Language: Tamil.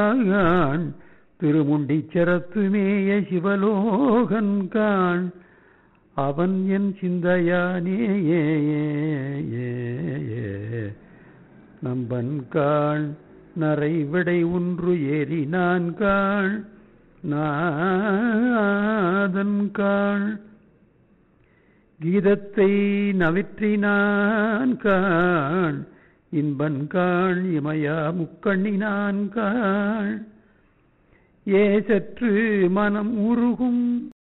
காண் திருமுண்டிச்சரத்துமேய சிவலோகன் காண் அவன் என் சிந்தையானே ஏ ஏ ஏ ஏ நம்பன் காண் நரை விடை ஒன்று ஏறி நான் காண் நாதன் காண் கீதத்தை நவிற்றினான் காண் இன்பன் காண் இமயா முக்கண்ணினான் காண் ஏ சற்று மனம் உருகும்